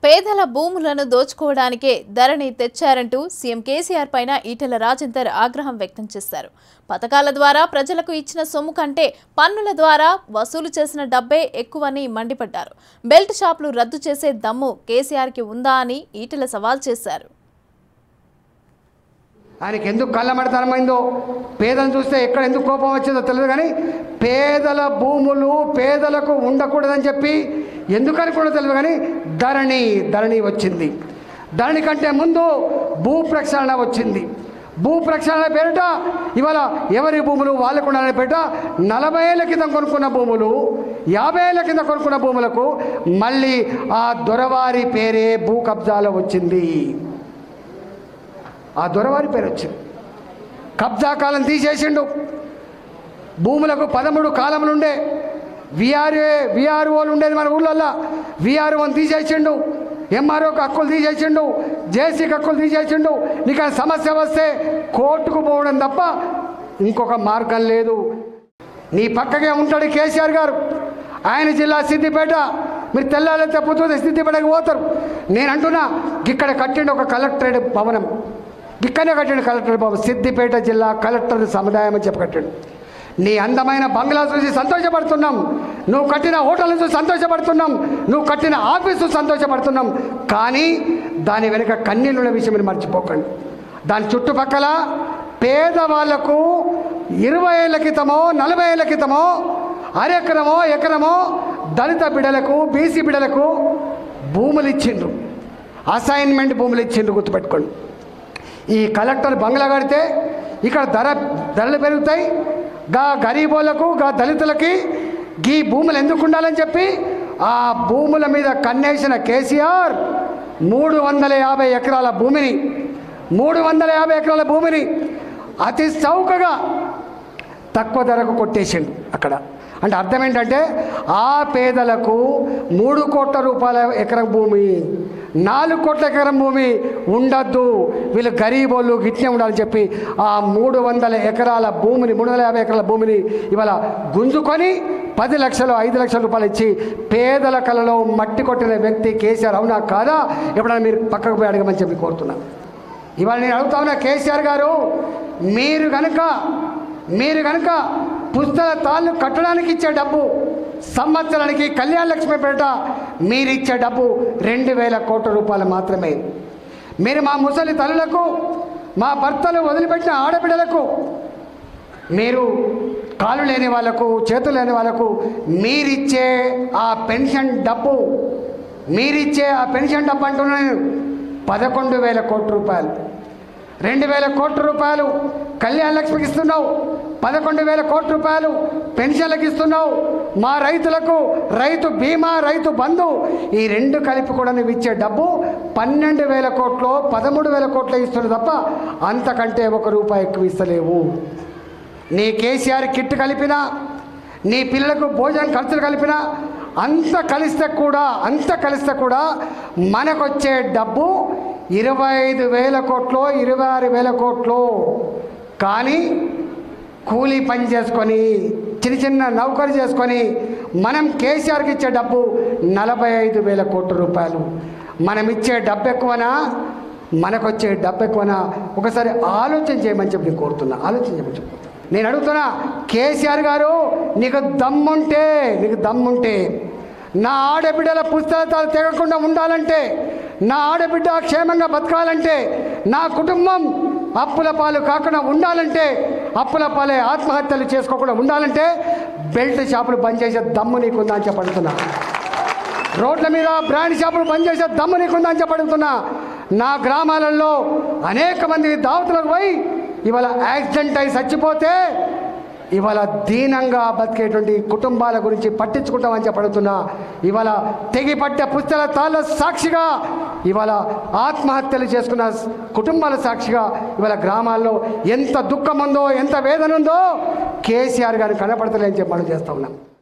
పేదల భూములను దోచుకోవడానికే ధరణి తెచ్చారంటూ సీఎం కేసీఆర్ పైన ఈటెల రాజేందర్ ఆగ్రహం వ్యక్తం చేశారు పథకాల ద్వారా ప్రజలకు ఇచ్చిన సొమ్ము కంటే పన్నుల ద్వారా వసూలు చేసిన డబ్బే ఎక్కువని మండిపడ్డారు బెల్ట్ షాపులు రద్దు చేసే దమ్ము కేసీఆర్కి ఉందా అని ఈటెల సవాల్ చేశారు ఆయనకి ఎందుకు కళ్ళమడతనమైందో పేదలను చూస్తే ఎక్కడ ఎందుకు కోపం వచ్చిందో తెలియదు కానీ పేదల భూములు పేదలకు ఉండకూడదని చెప్పి ఎందుకని కూడా తెలియదు కానీ ధరణి ధరణి వచ్చింది ధరణి కంటే ముందు భూ ప్రక్షాళన వచ్చింది భూ ప్రక్షాళన పేరిట ఇవాళ ఎవరి భూములు వాళ్ళకు ఉండాలని పేరిట నలభై ఏళ్ళ కింద కొనుక్కున్న భూములు యాభై ఏళ్ళ కింద కొనుక్కున్న భూములకు మళ్ళీ ఆ దొరవారి పేరే భూ కబ్జాలో వచ్చింది ఆ దొరవారి పేరు వచ్చింది కబ్జా కాలం తీసేసిండు భూములకు పదమూడు కాలములుండే విఆర్ఏ విఆర్ఓలు ఉండేది మన ఊళ్ళల్లో విఆర్ఓని తీసేసిండు ఎంఆర్ఓకి హక్కులు తీసేసిండు జేసీకి హక్కులు తీసేసిండు నీకు ఆ సమస్య వస్తే కోర్టుకు పోవడం తప్ప ఇంకొక మార్గం లేదు నీ పక్కకే ఉంటాడు కేసీఆర్ గారు ఆయన జిల్లా సిద్దిపేట మీరు తెల్లాలి తప్పుతుంది సిద్దిపేటకి పోతారు నేను అంటున్నా ఇక్కడ కట్టిండు ఒక కలెక్టరేట్ భవనం ఇక్కడనే కట్టాడు కలెక్టర్ బాబు సిద్దిపేట జిల్లా కలెక్టర్ సముదాయం అని చెప్పి కట్టాడు నీ అందమైన బంగ్లా చూసి సంతోషపడుతున్నాం నువ్వు కట్టిన హోటల్ చూసి సంతోషపడుతున్నాం నువ్వు కట్టిన ఆఫీసు సంతోషపడుతున్నాం కానీ దాని వెనుక కన్నీళ్ళ విషయం మీరు మర్చిపోకండి దాని చుట్టుపక్కల పేదవాళ్లకు ఇరవై ఏళ్ళ క్రితమో నలభై ఏళ్ళ క్రితమో అరెకరమో ఎకరమో దళిత బిడలకు బీసీ బిడలకు భూములు ఇచ్చిండ్రు అసైన్మెంట్ భూములు ఇచ్చిండ్రు గుర్తుపెట్టుకోండి ఈ కలెక్టర్ బంగ్లా కడితే ఇక్కడ ధర ధరలు పెరుగుతాయి గా గరీబోళ్లకు గా దళితులకి ఈ భూములు ఎందుకు ఉండాలని చెప్పి ఆ భూముల మీద కన్నేసిన కేసీఆర్ మూడు వందల యాభై ఎకరాల భూమిని మూడు వందల యాభై ఎకరాల భూమిని అతి చౌకగా తక్కువ ధరకు కొట్టేసిండు అక్కడ అంటే అర్థం ఏంటంటే ఆ పేదలకు మూడు కోట్ల రూపాయల ఎకరం భూమి నాలుగు కోట్ల ఎకరం భూమి ఉండద్దు వీళ్ళు గరీబోళ్ళు గిట్నే ఉండాలని చెప్పి ఆ మూడు వందల ఎకరాల భూమిని మూడు వందల యాభై ఎకరాల భూమిని ఇవాళ గుంజుకొని పది లక్షలు ఐదు లక్షల రూపాయలు ఇచ్చి పేదల కళలో మట్టి కొట్టిన వ్యక్తి కేసీఆర్ అవునా కాదా ఎప్పుడైనా మీరు పక్కకు పోయి అడగమని చెప్పి కోరుతున్నాను ఇవాళ నేను అడుగుతా ఉన్నా కేసీఆర్ గారు మీరు కనుక మీరు కనుక పుస్తక తాళ్ళు కట్టడానికి ఇచ్చే డబ్బు సంవత్సరానికి కళ్యాణ లక్ష్మి పేట మీరు ఇచ్చే డబ్బు రెండు వేల కోట్ల రూపాయలు మాత్రమే మీరు మా ముసలి తల్లులకు మా భర్తలు వదిలిపెట్టిన ఆడబిడ్డలకు మీరు కాలు లేని వాళ్ళకు చేతులు లేని వాళ్ళకు మీరిచ్చే ఆ పెన్షన్ డబ్బు మీరిచ్చే ఆ పెన్షన్ డబ్బు అంటున్నాను పదకొండు వేల కోట్ల రూపాయలు రెండు వేల కోట్ల రూపాయలు కళ్యాణ లక్ష్మికి ఇస్తున్నావు పదకొండు వేల కోట్ల రూపాయలు పెన్షన్లకు ఇస్తున్నావు మా రైతులకు రైతు బీమా రైతు బంధు ఈ రెండు కలిపి కూడా నువ్వు ఇచ్చే డబ్బు పన్నెండు వేల కోట్లు పదమూడు వేల కోట్లు ఇస్తున్నావు తప్ప అంతకంటే ఒక రూపాయి ఎక్కువ ఇస్తలేవు నీ కేసీఆర్ కిట్ కలిపినా నీ పిల్లలకు భోజనం ఖర్చులు కలిపినా అంత కలిస్తే కూడా అంత కలిస్తే కూడా మనకొచ్చే డబ్బు ఇరవై ఐదు వేల కోట్లు ఇరవై ఆరు వేల కోట్లు కానీ కూలీ పని చేసుకొని చిన్న చిన్న నౌకరు చేసుకొని మనం కేసీఆర్కి ఇచ్చే డబ్బు నలభై ఐదు వేల కోట్ల రూపాయలు మనం ఇచ్చే డబ్బు ఎక్కువనా మనకు వచ్చే డబ్బు ఎక్కువనా ఒకసారి ఆలోచన చేయమని చెప్పి నేను కోరుతున్నా ఆలోచన చేయమని చెప్పి నేను అడుగుతున్నా కేసీఆర్ గారు నీకు దమ్ముంటే నీకు దమ్ముంటే నా ఆడబిడ్డల పుస్తకాలు తెగకుండా ఉండాలంటే నా ఆడబిడ్డ క్షేమంగా బతకాలంటే నా కుటుంబం అప్పుల పాలు కాకుండా ఉండాలంటే అప్పుల పాలే ఆత్మహత్యలు చేసుకోకుండా ఉండాలంటే బెల్ట్ షాపులు బంద్ చేసే దమ్ము నీకుందా అని చెప్పడుతున్నా రోడ్ల మీద బ్రాండ్ షాపులు బంద్ చేసే దమ్ము నీకుందా అని చెప్పడుతున్నా నా గ్రామాలలో అనేక మంది దావతులకు పోయి ఇవాళ యాక్సిడెంట్ అయి చచ్చిపోతే ఇవాళ దీనంగా బతికేటువంటి కుటుంబాల గురించి పట్టించుకుంటామని చెప్పడుతున్నా ఇవాళ తెగి పట్టే పుస్తల తాళ్ళ సాక్షిగా ఇవాళ ఆత్మహత్యలు చేసుకున్న కుటుంబాల సాక్షిగా ఇవాళ గ్రామాల్లో ఎంత దుఃఖం ఉందో ఎంత వేదన ఉందో కేసీఆర్ గారు కనపడతలేని చెప్పి మనం చేస్తా ఉన్నాం